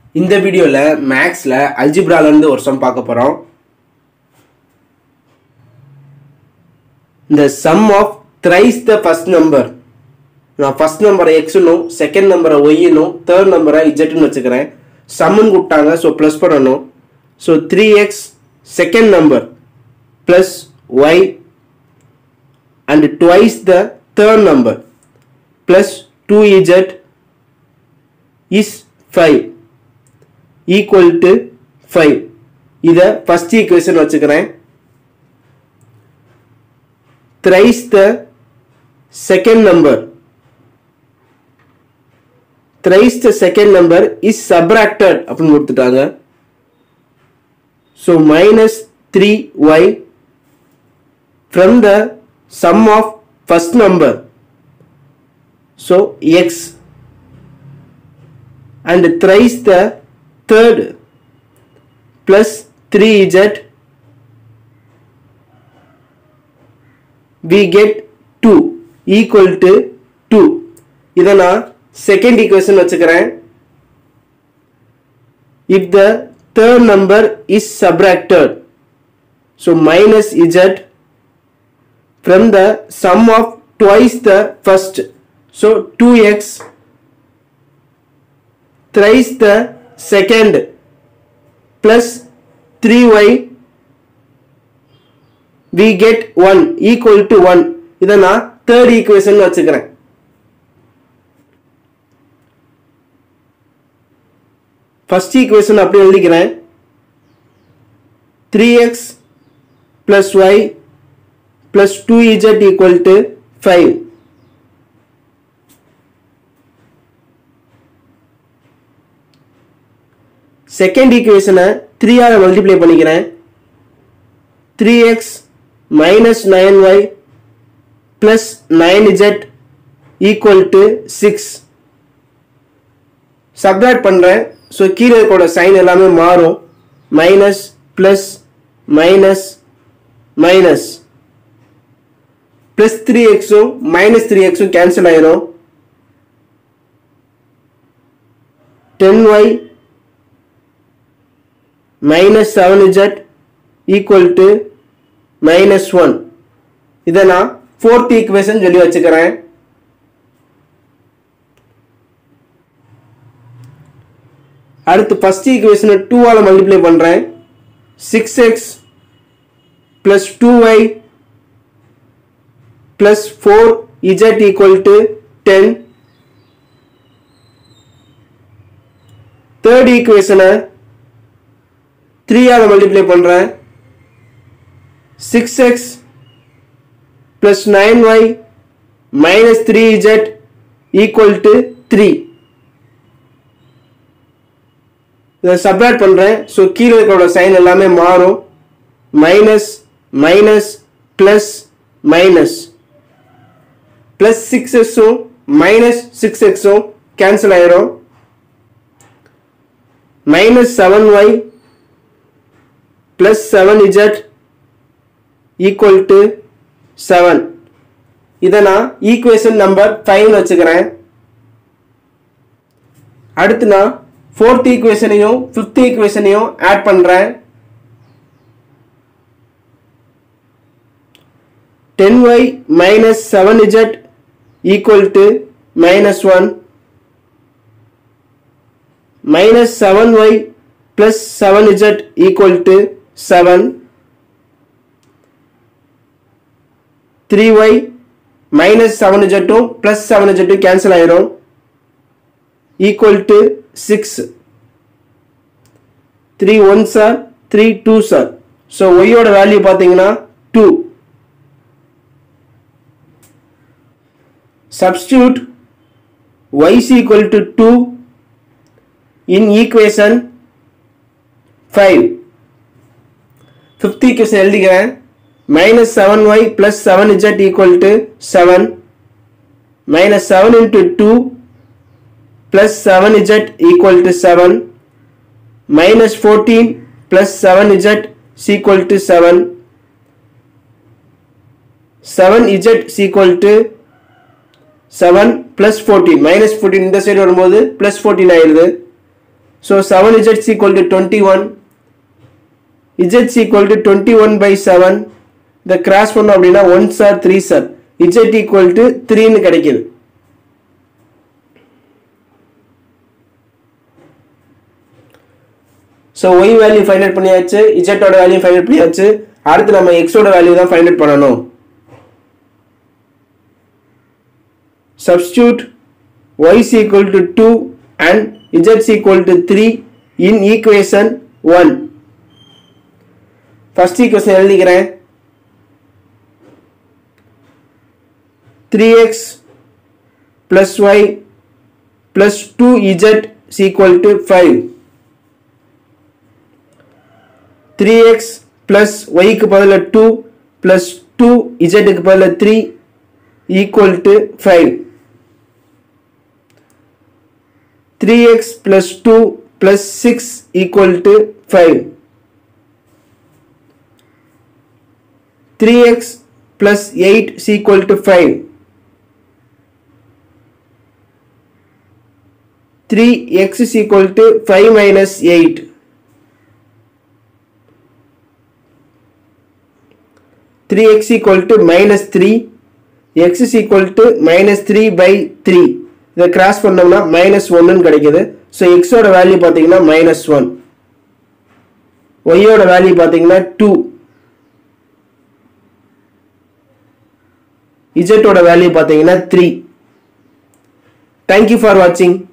இந்த வீடியோவில் மேக்ஸில் அல்ஜிப்ராலேருந்து ஒரு சம் பார்க்க போகிறோம் இந்த sum of thrice the first number நான் ஃபர்ஸ்ட் நம்பரை எக்ஸ்னும் செகண்ட் நம்பரை ஒய்னும் தேர்ட் நம்பரை இஜெட்னு வச்சுக்கிறேன் சம்முன்னு கூப்பிட்டாங்க ஸோ ப்ளஸ் பண்ணணும் so three x second number plus y and twice the third number plus two z is five equal to five இதை ஃபஸ்ட் ஈக்குவேஷன் வச்சுக்கிறேன் thrice the second number thrice the second number is subtracted அப்படின்னு கொடுத்துட்டாங்க so minus three y from the sum of first number so x and thrice the third plus 3z we get 2 equal to 2 இதை நான் second equation வச்சுக்கிறேன் if the third number is subtracted so minus z from the sum of twice the first so 2x thrice the second plus 3y we get 1 equal to 1 இதை நான் third equation வச்சுக்கிறேன் first equation அப்படி எழுதிக்கிறேன் three x plus y plus two z equal to five second ஈக்குவேஷனை த்ரீயால் multiply பண்ணிக்கிறேன் three x minus nine y plus nine z equal to six subtract பண்ணுறேன் so கீழே இருக்கோட சைன் எல்லாமே மாறும் minus plus minus minus plus three எக்ஸும் minus three எக்ஸும் கேன்சல் ஆயிரும் ten y minus seven z equal to minus one இதை நான் ஃபோர்த் ஈக்குவேஷன் சொல்லி வச்சுக்கிறேன் அடுத்து ஃபர்ஸ்ட் ஈக்குவேஷனை டூவால் மல்டிப்ளை பண்ணுறேன் six x plus two y plus four z equal to ten third ஈக்குவேஷனை த்ரீயால் மல்டிப்ளை பண்ணுறேன் six x plus nine y minus three z equal to three இதை சப்ராக்ட் பண்ணுறேன் ஸோ கீழே இருக்கிறோட சைன் எல்லாமே மாறும் minus minus plus minus plus six எக்ஸும் மைனஸ் சிக்ஸ் எக்ஸும் கேன்சல் ஆயிரும் minus seven y plus 7z equal to 7 இதை நான் ஈக்குவேஷன் நம்பர் ஃபைவ் வச்சுக்கிறேன் அடுத்து நான் ஃபோர்த் ஈக்குவேஷனையும் ஃபிஃப்த் ஈக்குவேஷனையும் ஆட் பண்ணுறேன் ten y minus seven z equal to minus one minus seven y plus seven z equal to seven three y minus seven ஜெட்டும் plus seven ஜெட்டும் கேன்சல் ஆயிரும் equal to six three one sir three two sir so ஒய்யோட value பார்த்தீங்கன்னா two substitute y is equal to 2 in equation 5 fifth equation எழுதிக்கிறேன் minus seven y plus seven z equal to seven minus seven into two plus seven z equal to seven minus fourteen plus seven Z sequel to seven seven Z sequel to seven plus fourteen minus fourteen இந்த side வரும்போது plus fourteen ஆயிடுது so seven இஜெட்ஸ் equal to twenty one இஜெட்ஸ் equal to twenty one by seven இதை cross பண்ணோம் அப்படின்னா one sir three sir Z equal to த்ரீன்னு கிடைக்குது so Y value find out பண்ணியாச்சு இஜெட்டோட value find out பண்ணியாச்சு அடுத்து நம்ம எக்ஸோட வேல்யூ தான் ஃபைண்ட் அவுட் பண்ணணும் substitute y is equal to 2 and z is equal to 3 in equation 1 first equation எழுதிக்கிறேன் 3x plus y plus 2z is equal to 5 3x plus y க்கு பதிலா 2 plus 2z க்கு பதிலா 3 equal to 5 3x plus 2 plus 6 equal to 5 3x plus 8 is equal to 5 3x is equal to 5 minus 8 3x equal to minus 3 x is equal to minus 3 by 3 இதை cross பண்ணோம்னா minus ஒன்னு கிடைக்குது so எக்ஸோட value பார்த்தீங்கன்னா minus one ஒய்யோட value பார்த்தீங்கன்னா two இஜெட்டோட value பார்த்தீங்கன்னா த்ரீ தேங்க்யூ ஃபார் வாட்சிங்